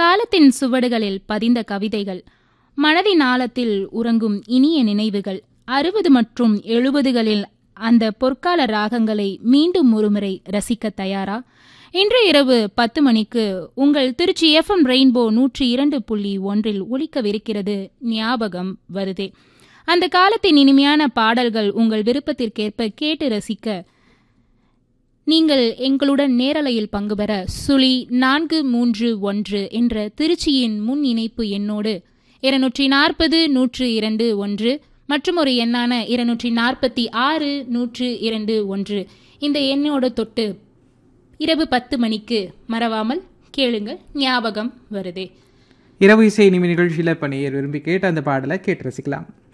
காலத்தின் சுவடுகளில் பதிந்த கவிதைகள் மனதின் ஆழத்தில் உறங்கும் இனிய நினைவுகள் அறுபது மற்றும் எழுபதுகளில் அந்த பொற்கால ராகங்களை மீண்டும் ஒருமுறை ரசிக்க தயாரா இன்று இரவு பத்து மணிக்கு உங்கள் திருச்சி எஃப்எம் ரெயின்போ நூற்றி இரண்டு புள்ளி ஒன்றில் ஒலிக்கவிருக்கிறது ஞாபகம் வருதே அந்த காலத்தின் இனிமையான பாடல்கள் உங்கள் விருப்பத்திற்கேற்ப கேட்டு ரசிக்க நீங்கள் எங்களுடன் நேரலையில் பங்கு பெற சுழி நான்கு மூன்று ஒன்று என்ற திருச்சியின் முன் இணைப்பு எண்ணோடு இருநூற்றி நாற்பது நூற்று இரண்டு ஒன்று மற்றும் ஒரு எண்ணான இருநூற்றி நாற்பத்தி ஆறு நூற்று இரண்டு ஒன்று இந்த எண்ணோடு தொட்டு இரவு பத்து மணிக்கு மறவாமல் கேளுங்கள் ஞாபகம் வருதே இரவு இசை இனிமை நிகழ்ச்சியில் இப்போ நேயர் விரும்பி கேட்ட அந்த பாடலை கேட்டு ரசிக்கலாம்